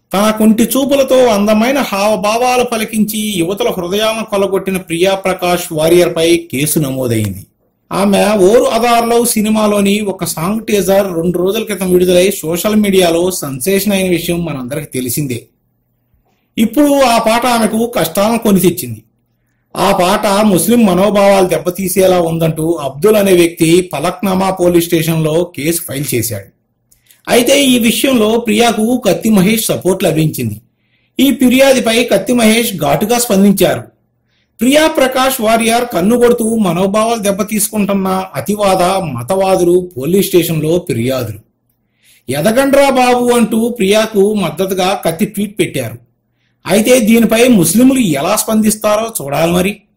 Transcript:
తన కుంటి చూపులతో అందమైన హావభావాలు పలికించి యువతల హృదయాలను కొలగొట్టిన ప్రియా ప్రకాష్ వారియర్ పై కేసు నమోదైంది ఆమె ఓరు అదార్లో సినిమాలోని ఒక సాంగ్ టీజర్ రెండు రోజుల క్రితం విడుదలై సోషల్ మీడియాలో సెన్సేషన్ అయిన విషయం మనందరికి తెలిసిందే ఇప్పుడు ఆ పాట ఆమెకు కష్టాలను కొని తెచ్చింది ఆ పాట ముస్లిం మనోభావాలు దెబ్బతీసేలా ఉందంటూ అబ్దుల్ అనే వ్యక్తి పలక్నామా పోలీస్ స్టేషన్లో కేసు ఫైల్ చేశాడు అయితే ఈ విషయంలో ప్రియాకు కత్తి మహేష్ సపోర్ట్ లభించింది ఈ ఫిర్యాదుపై కత్తి మహేష్ ఘాటుగా స్పందించారు ప్రియా ప్రకాష్ వారియర్ కన్ను కొడుతూ మనోభావాలు దెబ్బతీసుకుంటున్న అతివాద మతవాదులు పోలీస్ స్టేషన్లో ఫిర్యాదులు ఎదగండ్రా బాబు అంటూ ప్రియాకు మద్దతుగా కత్తి ట్వీట్ పెట్టారు అయితే దీనిపై ముస్లింలు ఎలా స్పందిస్తారో చూడాలి మరి